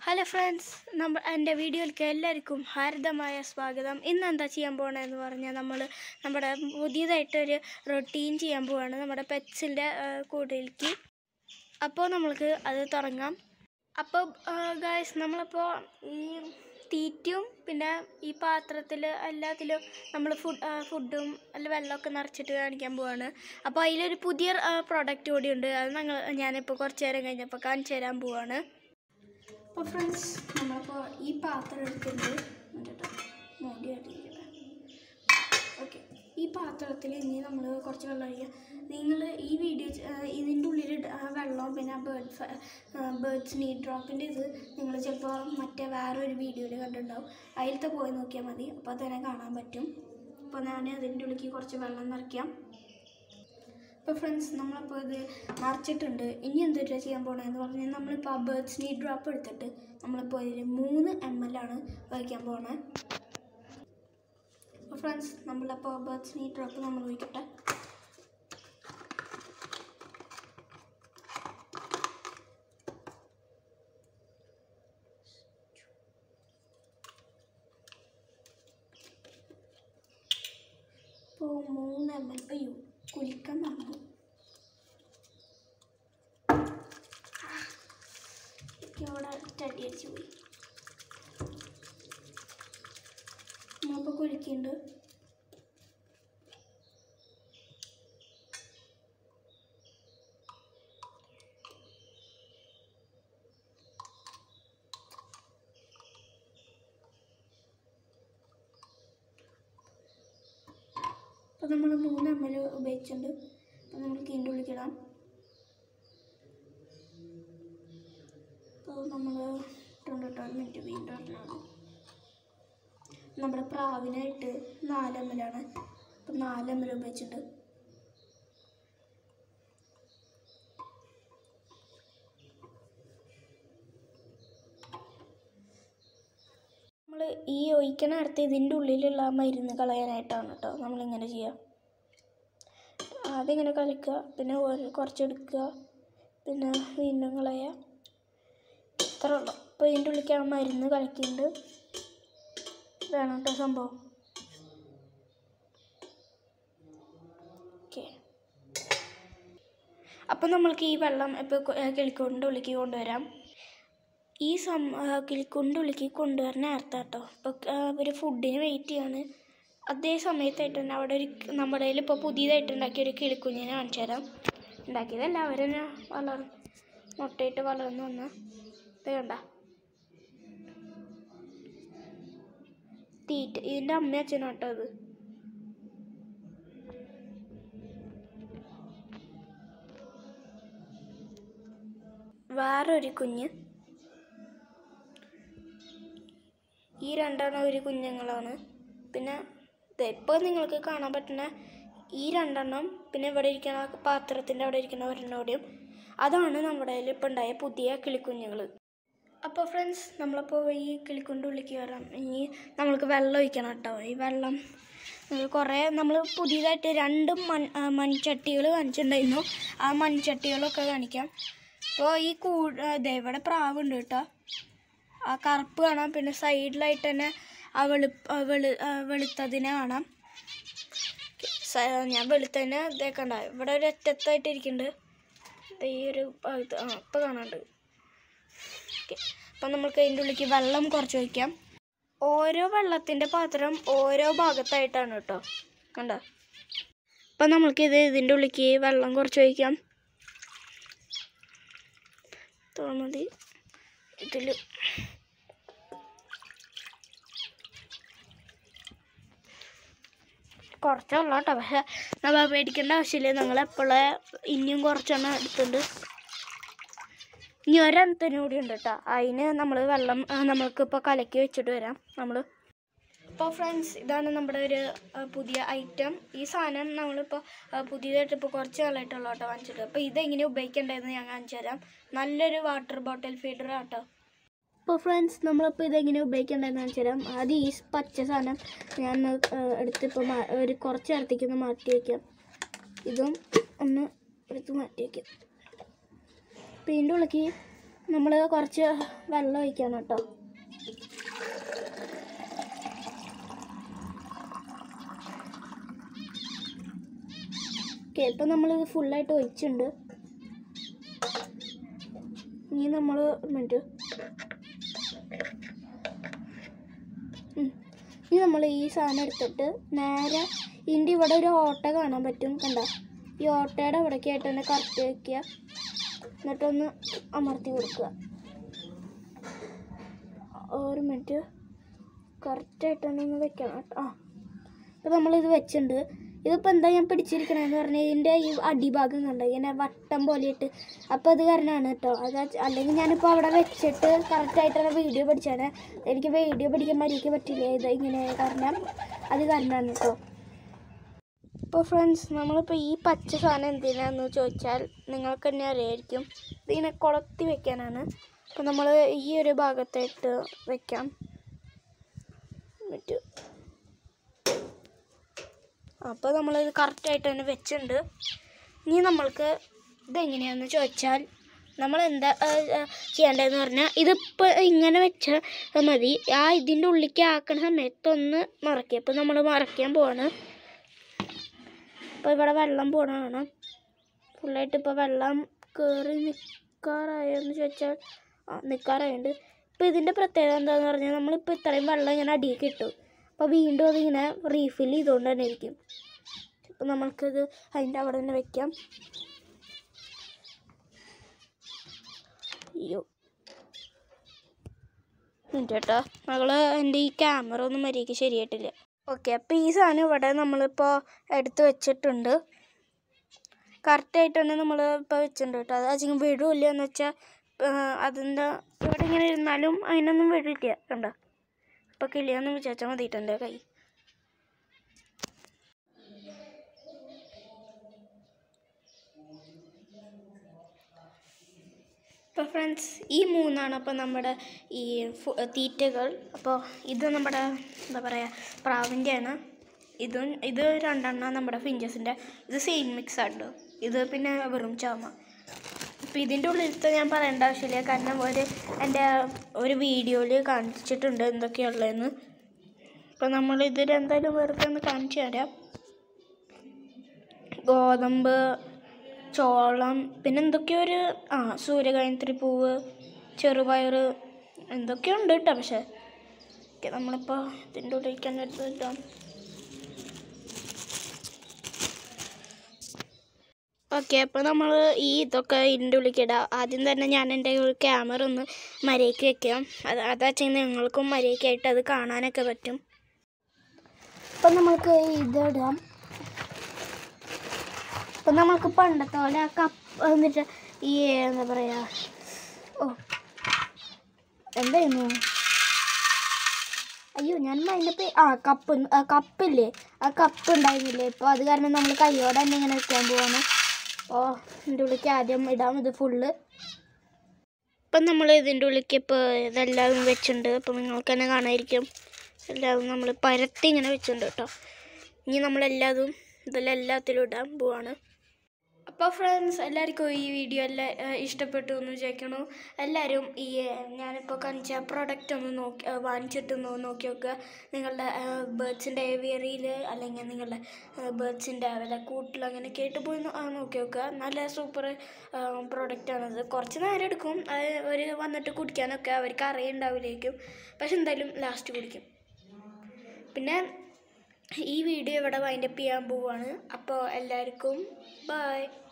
Hello friends നമ്മ എൻ്റെ വീഡിയോയിലേക്ക് എല്ലാവർക്കും ഹാർദമായ സ്വാഗതം ഇന്ന് എന്താ ചെയ്യാൻ പോകണമെന്ന് പറഞ്ഞാൽ നമ്മൾ നമ്മുടെ പുതിയതായിട്ടൊരു റൊട്ടീൻ ചെയ്യാൻ പോവാണ് നമ്മുടെ പെറ്റ്സിൻ്റെ കൂടിലേക്ക് അപ്പോൾ നമ്മൾക്ക് അത് തുടങ്ങാം അപ്പോൾ ഗായ്സ് നമ്മളിപ്പോൾ ഈ തീറ്റയും പിന്നെ ഈ പാത്രത്തിൽ എല്ലാത്തിലും നമ്മൾ ഫുഡ് ഫുഡും അല്ല വെള്ളമൊക്കെ നിറച്ചിട്ട് കാണിക്കാൻ പോവാണ് അപ്പോൾ അതിലൊരു പുതിയ പ്രോഡക്റ്റ് കൂടി ഉണ്ട് അത് ഞങ്ങൾ ഞാനിപ്പോൾ കുറച്ച് നേരം കഴിഞ്ഞപ്പോൾ കാണിച്ചു തരാൻ പോവാണ് അപ്പോൾ ഫ്രണ്ട്സ് നമ്മളിപ്പോൾ ഈ പാത്രം എടുത്തിട്ടുണ്ട് എന്നിട്ട് മൂടി അടിക്കുക ഓക്കെ ഈ പാത്രത്തിൽ ഇനി നമ്മൾ കുറച്ച് വെള്ളം ഒഴിക്കുക നിങ്ങൾ ഈ വീഡിയോ ഇതിൻ്റെ ഉള്ളിൽ ഇട- ആ വെള്ളം പിന്നെ ബേർഡ് ബേർഡ്സ് നീഡ് ഡ്രോപ്പിൻ്റെ ഇത് നിങ്ങൾ ചിലപ്പോൾ മറ്റേ വേറൊരു വീഡിയോയിൽ കണ്ടിട്ടുണ്ടാവും അതിലത്തെ പോയി നോക്കിയാൽ മതി അപ്പോൾ തന്നെ കാണാൻ പറ്റും അപ്പോൾ ഞാൻ അതിൻ്റെ ഉള്ളിലേക്ക് കുറച്ച് വെള്ളം നിറയ്ക്കാം അപ്പോൾ ഫ്രണ്ട്സ് നമ്മളിപ്പോൾ ഇത് നിറച്ചിട്ടുണ്ട് ഇനി എന്തൊരു ചെയ്യാൻ പോകണമെന്ന് പറഞ്ഞാൽ നമ്മളിപ്പോൾ ആ ബേർഡ്സ് നീ ഡ്രോപ്പ് എടുത്തിട്ട് നമ്മളിപ്പോൾ ഇതിൽ മൂന്ന് എം എൽ ആണ് ഒഴിക്കാൻ പോകണേ അപ്പോൾ ഫ്രണ്ട്സ് നമ്മളപ്പോൾ ബേർഡ്സ് നീ ഡ്രോപ്പ് നമ്മൾ ഒഴിക്കട്ടെ ഇപ്പോൾ മൂന്ന് എം എൽ അയ്യോ കുലിക്കാൻ മറന്നു എനിക്ക് അവിടെ തടി അടിച്ച് പോയി നമ്മളിപ്പോൾ കുലിക്കുന്നുണ്ട് അപ്പോൾ നമ്മൾ മൂന്ന് എം എൽ ഉപയോഗിച്ചിട്ടുണ്ട് അപ്പോൾ നമുക്ക് ഇതിൻ്റെ ഉള്ളിക്കിടാം അപ്പോൾ നമ്മൾ തൊണ്ണൂറ്റാറ് മിനിറ്റ് വീണ്ടും ഇടണം നമ്മുടെ പ്രാവിനായിട്ട് നാല് എം എൽ ആണ് അപ്പോൾ നാല് എം എൽ ഉപയോഗിച്ചിട്ടുണ്ട് നമ്മൾ ഈ ഒഴിക്കണ അടുത്ത് ഇതിൻ്റെ ഉള്ളിലുള്ള ആ മരുന്ന് കളയാനായിട്ടാണ് കേട്ടോ നമ്മളിങ്ങനെ ചെയ്യുക ആദ്യം ഇങ്ങനെ കളിക്കുക പിന്നെ ഓരോ കുറച്ചെടുക്കുക പിന്നെ വീണ്ടും കളയുക ഇത്ര ഉള്ളു അപ്പോൾ ഇതിൻ്റെ ഉള്ളിലേക്ക് ആ മരുന്ന് കലക്കിയിട്ടുണ്ട് ഇതാണ് കേട്ടോ സംഭവം ഓക്കെ അപ്പോൾ നമ്മൾക്ക് ഈ വെള്ളം ഇപ്പോൾ കിളിക്കൊണ്ട് ഉള്ളിലേക്ക് കൊണ്ടുവരാം ഈ സം കിളിക്കൊണ്ട് ഉള്ളിലേക്ക് കൊണ്ടുവരുന്ന നേരത്തെ കേട്ടോ ഇപ്പോൾ അവർ ഫുഡിന് വെയിറ്റ് ചെയ്യാണ് അതേ സമയത്തായിട്ട് തന്നെ അവിടെ ഒരു നമ്മുടെ കയ്യിൽ ഇപ്പോൾ പുതിയതായിട്ട് ഉണ്ടാക്കിയ ഒരു കിളിക്കുഞ്ഞിനെ കാണിച്ചു തരാം ഉണ്ടാക്കിയതല്ല അവർ തന്നെ വളർ മുട്ടയിട്ട് വളർന്നു വന്ന ഇത് കണ്ട തീറ്റ ഇതിൻ്റെ അമ്മ അച്ഛനും കേട്ടോ അത് വേറൊരു കുഞ്ഞ് ഈ രണ്ടെണ്ണം ഒരു കുഞ്ഞുങ്ങളാണ് പിന്നെ ഇപ്പോൾ നിങ്ങൾക്ക് കാണാൻ പറ്റുന്ന ഈ രണ്ടെണ്ണം പിന്നെ ഇവിടെ ഇരിക്കുന്ന പാത്രത്തിൻ്റെ അവിടെ ഇരിക്കുന്ന ഒരെണ്ണോടെയും അതാണ് നമ്മുടെ കയ്യിൽ ഇപ്പോൾ ഉണ്ടായ പുതിയ കിളിക്കുഞ്ഞുങ്ങൾ അപ്പോൾ ഫ്രണ്ട്സ് നമ്മളിപ്പോൾ ഈ കിളിക്കുണ്ട് ഉള്ളിലേക്ക് കയറാം ഇനി നമ്മൾക്ക് വെള്ളം ഒഴിക്കണം കേട്ടോ ഈ വെള്ളം നമ്മൾ കുറേ നമ്മൾ പുതിയതായിട്ട് രണ്ട് മൺ ആ, മൺചട്ടികൾ കാണിച്ചിട്ടുണ്ടായിരുന്നു ആ മൺചട്ടികളൊക്കെ കാണിക്കാം അപ്പോൾ ഈ കൂ ദേ ഇവിടെ പ്രാവുണ്ട് കേട്ടോ ആ കറുപ്പ് കാണാം പിന്നെ സൈഡിലായിട്ട് തന്നെ ആ വെളു ആ വെളു ആ വെളുത്തതിനെ കാണാം സ- ഞാൻ വെളുത്തതിനെ ഇതേക്കണ്ട ഇവിടെ ഒരു ഒറ്റത്തായിട്ട് ഇരിക്കുന്നുണ്ട് ദേ ഈ ഒരു ഭാഗത്ത് ആ ഇപ്പം കാണാണ്ട് ഓക്കെ അപ്പം നമുക്ക് അതിൻ്റെ ഉള്ളിലേക്ക് വെള്ളം കുറച്ച് വയ്ക്കാം ഓരോ വെള്ളത്തിൻ്റെ പാത്രം ഓരോ ഭാഗത്തായിട്ടാണ് കേട്ടോ കണ്ടോ അപ്പം നമ്മൾക്ക് ഇത് ഇതിൻ്റെ ഉള്ളിലേക്ക് വെള്ളം കുറച്ച് വയ്ക്കാം ഇത്ര മതി ഇതിൽ കുറച്ചുള്ള കേട്ടോ പക്ഷെ നമ്മൾ പേടിക്കേണ്ട ആവശ്യമില്ല ഞങ്ങൾ എപ്പോഴേ ഇനിയും കുറച്ചെണ്ണം എടുത്തിട്ടുണ്ട് ഇനി ഒരെണ്ണത്തിന് കൂടി ഉണ്ട് കേട്ടോ അതിന് നമ്മൾ വെള്ളം ആ, നമ്മൾക്ക് ഇപ്പോൾ കലക്കി വെച്ചിട്ട് വരാം നമ്മൾ അപ്പോൾ ഫ്രണ്ട്സ് ഇതാണ് നമ്മുടെ ഒരു ആ, പുതിയ ഐറ്റം ഈ സാധനം നമ്മളിപ്പോൾ ആ, പുതിയതായിട്ട് ഇപ്പോൾ കുറച്ച് കാലമായിട്ടുള്ള കേട്ടോ വാങ്ങിച്ചിട്ട് അപ്പോൾ ഇതെങ്ങനെ ഉപയോഗിക്കേണ്ടതെന്ന് ഞാൻ കാണിച്ചു തരാം നല്ലൊരു വാട്ടർ ബോട്ടിൽ ഫീഡർ ആട്ടോ അപ്പോൾ ഫ്രണ്ട്സ് നമ്മളിപ്പോൾ ഇതെങ്ങനെ ഉപയോഗിക്കേണ്ടതെന്ന് കാണിച്ചു തരാം ആദ്യം ഈ പച്ച സാധനം ഞാൻ എടുത്തിപ്പോൾ ഒരു കുറച്ച് നേരത്തേക്ക് ഒന്ന് മാറ്റി വയ്ക്കാം ഇതും ഒന്ന് എടുത്ത് മാറ്റി വയ്ക്കാം അപ്പോൾ ഇതിൻ്റെ ഉള്ളിലേക്ക് നമ്മൾ കുറച്ച് വെള്ളം ഒഴിക്കണം കേട്ടോ ഓക്കെ ഇപ്പം നമ്മളിത് ഫുള്ളായിട്ട് ഒഴിച്ചിട്ടുണ്ട് ഇനി നമ്മൾ മിനിറ്റ് ഉം. ഇനി നമ്മൾ ഈ സാധനം എടുത്തിട്ട് നേരെ ഇതിൻ്റെ ഇവിടെ ഒരു ഓട്ട കാണാൻ പറ്റും കണ്ട ഈ ഓട്ടയുടെ ഇവിടേക്കായിട്ട് തന്നെ കറക്റ്റ് വയ്ക്കുക എന്നിട്ടൊന്ന് അമർത്തി കൊടുക്കുക ഒരു മിനിറ്റ് കറക്റ്റായിട്ട് തന്നെ ഒന്ന് വെക്കണം കേട്ടോ ആ ഇപ്പം നമ്മളിത് വെച്ചിട്ടുണ്ട് ഇതിപ്പോൾ എന്താ ഞാൻ പിടിച്ചിരിക്കണതെന്ന് പറഞ്ഞാൽ ഇതിൻ്റെ ഈ അടിഭാഗം കണ്ടോ ഇങ്ങനെ വട്ടം പോലെയിട്ട് അപ്പോൾ അത് കാരണമാണ് കേട്ടോ അത് അല്ലെങ്കിൽ ഞാനിപ്പോൾ അവിടെ വെച്ചിട്ട് കറക്റ്റായിട്ടാണ് വീഡിയോ പഠിച്ചാണ് എനിക്ക് വീഡിയോ പഠിക്കാൻ മര്യാദയ്ക്ക് പറ്റില്ല ഇത് ഇങ്ങനെ കാരണം അത് കാരണമാണ് കേട്ടോ ഇപ്പോൾ ഫ്രണ്ട്സ് നമ്മളിപ്പോൾ ഈ പച്ച സാധനം എന്തിനാന്ന് ചോദിച്ചാൽ നിങ്ങൾക്ക് തന്നെ അറിയായിരിക്കും ഇതിങ്ങനെ കൊളത്തി വെക്കാനാണ് അപ്പോൾ നമ്മൾ ഈ ഒരു ഭാഗത്തായിട്ട് വെക്കാം എന്നിട്ട് അപ്പോൾ നമ്മളിത് കറക്റ്റായിട്ട് തന്നെ വെച്ചിട്ടുണ്ട് ഇനി നമ്മൾക്ക് ഇതെങ്ങനെയാണെന്ന് ചോദിച്ചാൽ നമ്മൾ എന്താ ആ, ആ, ചെയ്യേണ്ടതെന്ന് പറഞ്ഞാൽ ഇതിപ്പോൾ ഇങ്ങനെ വെച്ചാൽ മതി ആ ഇതിൻ്റെ ഉള്ളിലേക്ക് ആക്കണ സമയത്തൊന്ന് മറക്കുക അപ്പോൾ നമ്മൾ മറയ്ക്കാൻ പോവാണ് ഇപ്പോൾ ഇവിടെ വെള്ളം പോകണതാണ് ഫുള്ളായിട്ട് ഇപ്പോൾ വെള്ളം കയറി നിൽക്കാറായെന്ന് ചോദിച്ചാൽ ആ നിൽക്കാറായുണ്ട് ഇപ്പോൾ ഇതിൻ്റെ പ്രത്യേകത എന്താണെന്ന് പറഞ്ഞാൽ നമ്മളിപ്പോൾ ഇത്രയും വെള്ളം ഇങ്ങനെ അടിയിൽ കിട്ടും അപ്പോൾ വീണ്ടും അതിങ്ങനെ റീഫിൽ ചെയ്തുകൊണ്ട് തന്നെ ഇരിക്കും അപ്പോൾ നമ്മൾക്കിത് അതിൻ്റെ അവിടെ തന്നെ വെക്കാം അയ്യോ മിനിറ്റ് കേട്ടോ മകള് എൻ്റെ ഈ ക്യാമറ ഒന്നും മര്യാദയ്ക്ക് ശരിയായിട്ടില്ല ഓക്കെ അപ്പോൾ ഈ സാധനം ഇവിടെ നമ്മളിപ്പോൾ എടുത്ത് വെച്ചിട്ടുണ്ട് കറക്റ്റായിട്ട് തന്നെ നമ്മൾ ഇപ്പോൾ വെച്ചിട്ടുണ്ട് കേട്ടോ അത് അധികം വീഴില്ല എന്ന് വെച്ചാൽ അതിൻ്റെ ഇവിടെ ഇങ്ങനെ ഇരുന്നാലും അതിനൊന്നും വീഴില്ല കണ്ടോ ഇപ്പോൾ കിളിയാന്ന് വിചാരിച്ചാൽ മതിയിട്ട് എൻ്റെ കൈ അപ്പോൾ ഫ്രണ്ട്സ് ഈ മൂന്നാണ് അപ്പോൾ നമ്മുടെ ഈ ഫു- തീറ്റകൾ അപ്പോൾ ഇത് നമ്മുടെ എന്താ പറയുക പ്രാവിൻ്റെയാണ് ഇതും ഇത് രണ്ടെണ്ണം നമ്മുടെ ഫിഞ്ചസിൻ്റെ ഇത് സെയിം മിക്സ് ആണ് ഇത് പിന്നെ വെറും ചാമ അപ്പോൾ ഇതിൻ്റെ ഉള്ളിലത്തെ ഞാൻ പറയേണ്ട ആവശ്യമില്ല കാരണം ഒരു എൻ്റെ ഒരു വീഡിയോയിൽ കാണിച്ചിട്ടുണ്ട് എന്തൊക്കെയുള്ളതെന്ന് അപ്പോൾ നമ്മൾ ഇതിൽ എന്തായാലും വെറുതെ ഒന്ന് കാണിച്ചു തരാം ഗോതമ്പ് ചോളം പിന്നെ എന്തൊക്കെയോ ഒരു ആ സൂര്യകായത്രി പൂവ് ചെറുപയർ എന്തൊക്കെയോ ഉണ്ട് കേട്ടോ പക്ഷേ ഓക്കെ നമ്മളിപ്പോൾ ഇതിൻ്റെ ഉള്ളിലേക്ക് തന്നെ എടുത്തിട്ടാം ഓക്കെ അപ്പോൾ നമ്മൾ ഈ ഇതൊക്കെ ഇതിൻ്റെ ഉള്ളിലേക്ക് ഇടാം ആദ്യം തന്നെ ഞാൻ എൻ്റെ ഒരു ക്യാമറ ഒന്ന് മരയ്ക്ക് വെക്കാം അത് അതാച്ചാൽ നിങ്ങൾക്കും മരയ്ക്കായിട്ട് അത് കാണാനൊക്കെ പറ്റും അപ്പം നമുക്ക് ഇതിടാം അപ്പം നമുക്ക് പണ്ടത്തെ പോലെ ആ കപ്പ് എന്നിട്ട് ഈ എന്താ പറയുക ഓ എന്തായിരുന്നു അയ്യോ ഞാൻ അതിൻ്റെ ആ കപ്പ് ആ കപ്പില്ലേ ആ കപ്പ് ഉണ്ടായിരുന്നില്ലേ ഇപ്പോൾ അത് കാരണം നമ്മൾ കൈയോടെ തന്നെ ഇങ്ങനെ വെക്കാൻ പോവാണ് അപ്പോൾ ഇതിൻ്റെ ഉള്ളിലേക്ക് ആദ്യം ഇടാം ഇത് ഫുള്ള് ഇപ്പം നമ്മൾ ഇതിൻ്റെ ഉള്ളിലേക്ക് ഇപ്പോൾ ഇതെല്ലാം വെച്ചിട്ടുണ്ട് അപ്പോൾ നിങ്ങൾക്ക് തന്നെ കാണാമായിരിക്കും എല്ലാം നമ്മൾ പരത്തി ഇങ്ങനെ വെച്ചിട്ടുണ്ട് കേട്ടോ ഇനി നമ്മളെല്ലാതും ഇതെല്ലാം എല്ലാത്തിലും ഇടാൻ പോവാണ് അപ്പോൾ ഫ്രണ്ട്സ് എല്ലാവർക്കും ഈ വീഡിയോ എല്ലാം ഏഹ്, ഇഷ്ടപ്പെട്ടു എന്ന് വിചാരിക്കണു എല്ലാവരും ഈ ഏഹ്, ഞാനിപ്പോൾ കാണിച്ച പ്രോഡക്റ്റ് ഒന്ന് നോക്കി ഏഹ്, വാങ്ങിച്ചിട്ടൊന്ന് നോക്കി നോക്കുക നിങ്ങളുടെ ബേർഡ്സിൻ്റെ ഏവിയറിയിൽ അല്ലെങ്കിൽ നിങ്ങളുടെ ബേർഡ്സിൻ്റെ വല്ല കൂട്ടിൽ അങ്ങനെ കേട്ട് പോയി നോ- ആ, നോക്കി നോക്കുക നല്ല സൂപ്പർ പ്രോഡക്റ്റാണത് കുറച്ച് നേരം എടുക്കും അവർ വന്നിട്ട് കുടിക്കാനൊക്കെ അവർക്ക് അറിയുണ്ടാവില്ലായിരിക്കും പക്ഷെ എന്തായാലും ലാസ്റ്റ് കുടിക്കും പിന്നെ ഈ വീഡിയോ ഇവിടെ വൈൻഡപ്പ് ചെയ്യാൻ പോവാണ് അപ്പോൾ എല്ലാവർക്കും ബൈ